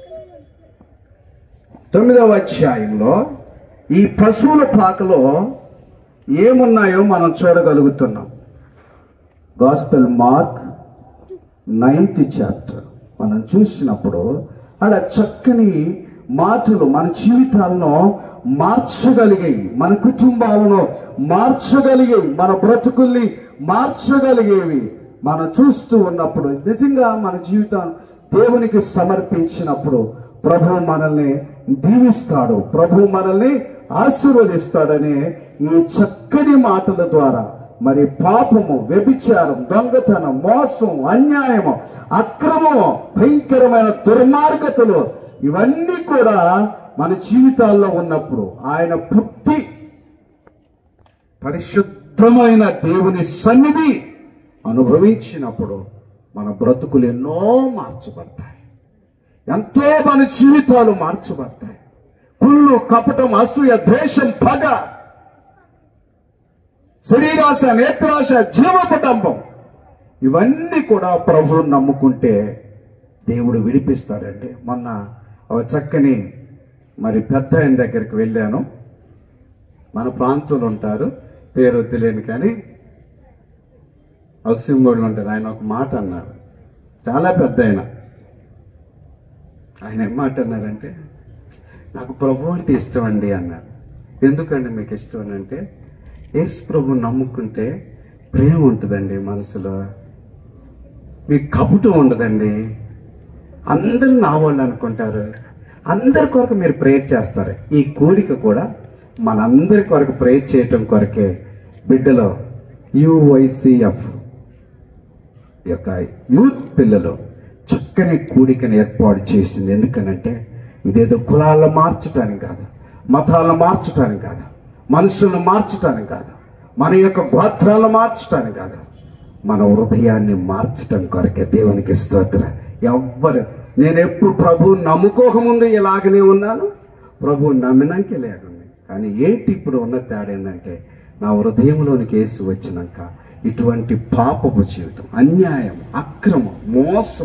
తొమ్మిదవ అధ్యాయంలో ఈ పశువుల పాకలో ఏమున్నాయో మనం చూడగలుగుతున్నాం గాస్పెల్ మార్క్ నైన్త్ చాప్టర్ మనం చూసినప్పుడు ఆడ చక్కని మాటలు మన జీవితాలను మార్చగలిగాయి మన కుటుంబాలను మార్చగలిగేవి మన బ్రతుకుల్ని మార్చగలిగేవి మనం చూస్తూ ఉన్నప్పుడు నిజంగా మన జీవితం దేవునికి సమర్పించినప్పుడు ప్రభు మనల్ని దీవిస్తాడు ప్రభు మనల్ని ఆశీర్వదిస్తాడనే ఈ చక్కని మాటల ద్వారా మరి పాపము వ్యభిచారం దొంగతనం మోసం అన్యాయము అక్రమము భయంకరమైన దుర్మార్గతలు ఇవన్నీ కూడా మన జీవితాల్లో ఉన్నప్పుడు ఆయన పుట్టి పరిశుద్ధమైన దేవుని సన్నిధి అనుభవించినప్పుడు మన బ్రతుకులు ఎన్నో మార్చబడతాయి ఎంతో మన జీవితాలు మార్చబడతాయి కుళ్ళు కపటం అసూయ ద్వేషం పగ శరీరాశ నేత్రాశ జీవపటంబం ఇవన్నీ కూడా ప్రభువును నమ్ముకుంటే దేవుడు విడిపిస్తాడండి మొన్న ఒక చక్కని మరి పెద్ద ఆయన దగ్గరికి వెళ్ళాను మన ప్రాంతంలో ఉంటారు పేరు వద్దులేను కానీ అవసింగోళ్ళు ఉంటారు ఆయన ఒక మాట అన్నారు చాలా పెద్ద ఆయన ఆయన ఏం మాట అన్నారంటే నాకు ప్రభు అంటే ఇష్టం అండి అన్నారు ఎందుకండి మీకు ఇష్టం అని అంటే యేసు ప్రభు నమ్ముకుంటే ప్రేమ ఉంటుందండి మనసులో మీకు కపుటం ఉండదండి అందరూ నా వాళ్ళు అనుకుంటారు అందరి కొరకు మీరు ప్రేయర్ చేస్తారు ఈ కోరిక కూడా మనందరి కొరకు ప్రేయర్ చేయటం కొరకే బిడ్డలో యువైసిఎఫ్ యొక్క యూత్ పిల్లలు చక్కని కూడికను ఏర్పాటు చేసింది ఎందుకనంటే ఇదేదో కులాలను మార్చటానికి కాదు మతాలను మార్చటానికి కాదు మనుషులను మార్చటానికి కాదు మన యొక్క గోత్రాలను మార్చటానికి కాదు మన హృదయాన్ని మార్చటం కొరకే దేవునికి స్తోత్ర ఎవ్వరు నేను ఎప్పుడు ప్రభు నమ్ముకోకముందు ఇలాగనే ఉన్నాను ప్రభు నమ్మినాకే లేకుంది కానీ ఏంటి ఇప్పుడు ఉన్న తేడా ఏంటంటే నా హృదయంలోనికి వేసి వచ్చినాక ఇటువంటి పాపపు జీవితం అన్యాయం అక్రమం మోసం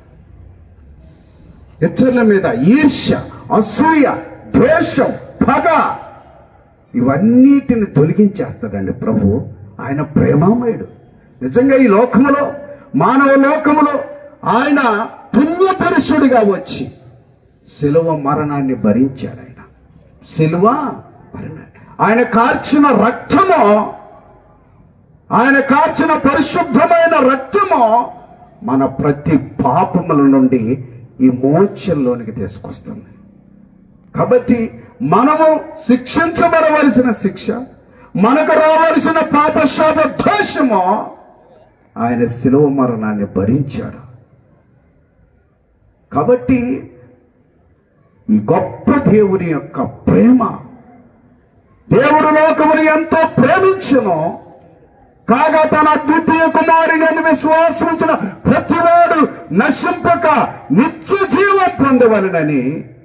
ఇతరుల మీద ఈర్ష్య అసూయ ద్వేషం పగ ఇవన్నిటిని తొలగించేస్తాడండి ప్రభు ఆయన ప్రేమామయుడు నిజంగా ఈ లోకములో మానవ లోకములో ఆయన పుణ్యపురుషుడిగా వచ్చి శిలువ మరణాన్ని భరించాడు ఆయన శిలువ మరణాన్ని ఆయన కార్చిన రక్తము ఆయన కార్చిన పరిశుద్ధమైన రక్తము మన ప్రతి పాపముల నుండి ఈ మోక్షంలోనికి తీసుకొస్తుంది కాబట్టి మనము శిక్షించబడవలసిన శిక్ష మనకు రావలసిన పాపశాప దోషము ఆయన శిలువ మరణాన్ని భరించాడు కాబట్టి ఈ గొప్ప దేవుని యొక్క ప్రేమ దేవుడు లోకముని ఎంతో ప్రేమించును కాగా తన అద్వితీయ కుమారుని విశ్వాసించిన ప్రతివాడు నశింపక నిత్య జీవం పొందవలనని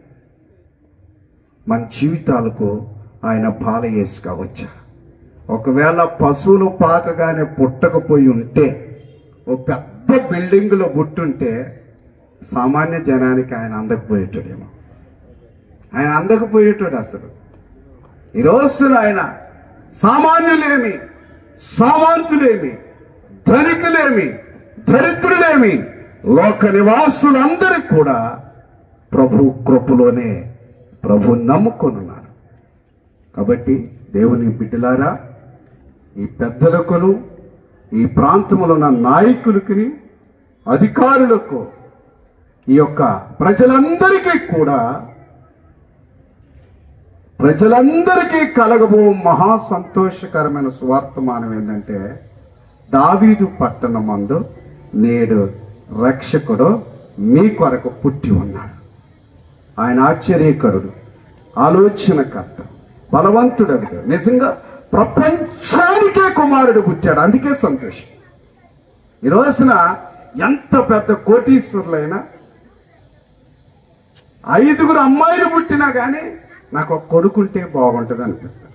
మన జీవితాలకు ఆయన బాలయేసుగా వచ్చారు ఒకవేళ పశువులు పాకగానే పుట్టకపోయి ఉంటే ఓ పెద్ద బిల్డింగ్లో పుట్టుంటే సామాన్య జనానికి ఆయన అందకపోయేటాడేమో ఆయన అందకపోయేటాడు అసలు ఈ రోజున ఆయన సామాన్యులేమి సామంతులేమి ధనికులేమి దరిద్రులేమి లోక నివాసులందరికీ కూడా ప్రభు కృపలోనే ప్రభు నమ్ముకొనున్నారు కాబట్టి దేవుని బిడ్డలారా ఈ పెద్దలకును ఈ ప్రాంతంలో ఉన్న నాయకులకి అధికారులకు ఈ యొక్క ప్రజలందరికీ కూడా ప్రజలందరికీ కలగబో మహా సంతోషకరమైన సువార్తమానం ఏంటంటే దావీదు పట్టణమందు నేడు రక్షకుడు మీ కొరకు పుట్టి ఉన్నాడు ఆయన ఆశ్చర్యకరుడు ఆలోచనకర్త బలవంతుడు అడుగు నిజంగా ప్రపంచానికే కుమారుడు పుట్టాడు అందుకే సంతోషం ఈ రోజున ఎంత పెద్ద కోటీశ్వరులైనా ఐదుగురు అమ్మాయిలు పుట్టినా కానీ నాకు ఒక కొడుకుంటే బాగుంటుంది అనిపిస్తుంది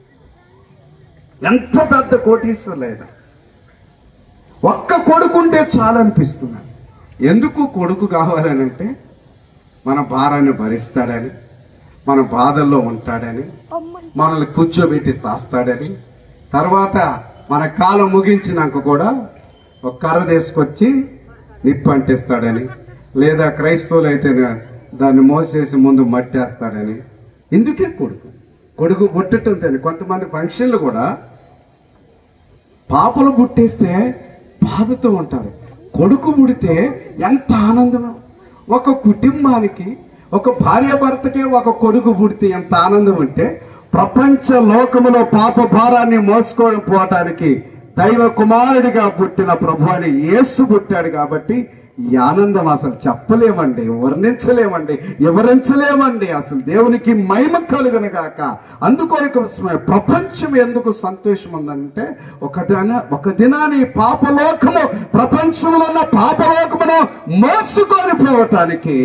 ఎంత పెద్ద కోటీశ్వరులైనా ఒక్క కొడుకుంటే చాలా అనిపిస్తుంది ఎందుకు కొడుకు కావాలనంటే మన భారాన్ని భరిస్తాడని మన బాధల్లో ఉంటాడని మనల్ని కూర్చోబెట్టి సాస్తాడని తర్వాత మన కాలం ముగించినాక కూడా ఒక కర్ర తీసుకొచ్చి నిప్పు అంటిస్తాడని లేదా క్రైస్తవులు అయితే దాన్ని మోసేసి ముందు మట్టేస్తాడని ఎందుకే కొడుకు కొడుకు పుట్టటం తెలియదు కొంతమంది ఫంక్షన్లు కూడా పాపలు పుట్టేస్తే బాధతో ఉంటారు కొడుకు పుడితే ఎంత ఆనందం ఒక కుటుంబానికి ఒక భార్య భర్తకే ఒక కొడుకు పుడితే ఎంత ఆనందం ఉంటే ప్రపంచ లోకములో పాప భారాన్ని మోసుకోవడం పోవటానికి దైవ కుమారుడిగా పుట్టిన ప్రభు అని యేసు పుట్టాడు కాబట్టి ఈ ఆనందం అసలు చెప్పలేమండి వర్ణించలేమండి వివరించలేమండి అసలు దేవునికి మహిమ కలుగును గాక అందుకొరకు స్మ- ప్రపంచం ఎందుకు సంతోషం ఉందంటే ఒక దిన ఒక దినాన్ని ఈ పాపలోకము ప్రపంచంలో ఉన్న పాపలోకమును మోసుకొని పోవటానికి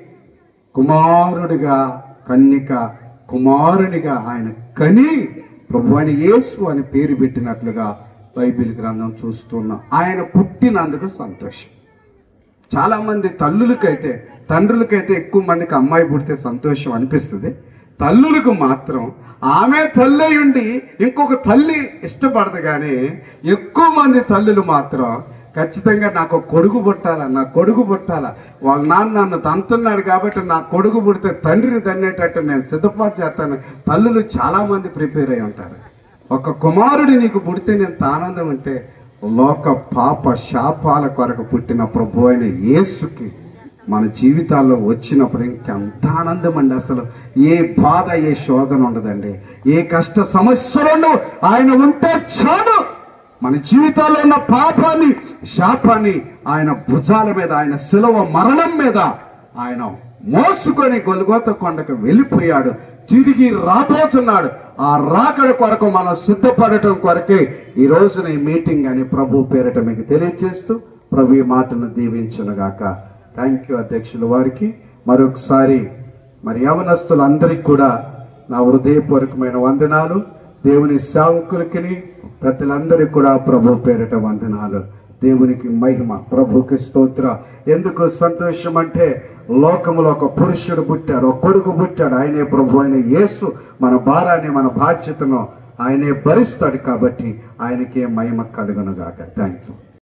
కుమారుడిగా కన్నిక కుమారునిగా ఆయన కని ప్రభు అని యేసు అని పేరు పెట్టినట్లుగా బైబిల్ గ్రంథం చూస్తున్నాం ఆయన పుట్టినందుకు సంతోషం చాలా మంది తల్లులకైతే తండ్రులకైతే ఎక్కువ మందికి అమ్మాయి పుడితే సంతోషం అనిపిస్తుంది తల్లులకు మాత్రం ఆమె తల్లి అయి ఉండి ఇంకొక తల్లి ఇష్టపడదు కానీ ఎక్కువ మంది తల్లులు మాత్రం ఖచ్చితంగా నాకు ఒక కొడుకు పుట్టాలా నా కొడుకు పుట్టాలా వాళ్ళ నాన్న నన్ను తంతున్నాడు కాబట్టి నా కొడుకు పుడితే తండ్రిని తన్నేటట్టు నేను సిద్ధపాటు చేస్తాను తల్లులు చాలా మంది ప్రిపేర్ అయి ఉంటారు ఒక కుమారుడు నీకు పుడితే ఎంత ఆనందం అంటే లోక పాప శాపాల కొరకు పుట్టిన ప్రభు అయిన యేసుకి మన జీవితాల్లో వచ్చినప్పుడు ఇంకెంత ఆనందం అండి అసలు ఏ బాధ ఏ శోధన ఉండదండి ఏ కష్ట సమస్యలు ఉండవు ఆయన ఉంటే చాలు మన జీవితాల్లో ఉన్న పాపాన్ని శాపాన్ని ఆయన భుజాల మీద ఆయన సులవ మరణం మీద ఆయన మోసుకొని గొలుగోత కొండకు వెళ్ళిపోయాడు తిరిగి రాబోతున్నాడు ఆ రాకడ కొరకు మనం సిద్ధపడటం కొరకే ఈ రోజున ఈ మీటింగ్ అని ప్రభు పేరట మీకు తెలియజేస్తూ ప్రభు ఈ మాటను దీవించునుగాక థ్యాంక్ యూ అధ్యక్షుల వారికి మరొకసారి మరి యవనస్తులందరికీ కూడా నా హృదయపూర్వకమైన వందనాలు దేవుని సేవకులకి పెద్దలందరికీ కూడా ప్రభు పేరిట వందనాలు దేవునికి మహిమ ప్రభుకి స్తోత్ర ఎందుకు సంతోషం అంటే లోకములో ఒక పురుషుడు పుట్టాడు ఒక కొడుకు పుట్టాడు ఆయనే ప్రభు అయిన యేసు మన భారాన్ని మన బాధ్యతను ఆయనే భరిస్తాడు కాబట్టి ఆయనకే మహిమ కలుగును గాక థ్యాంక్ యూ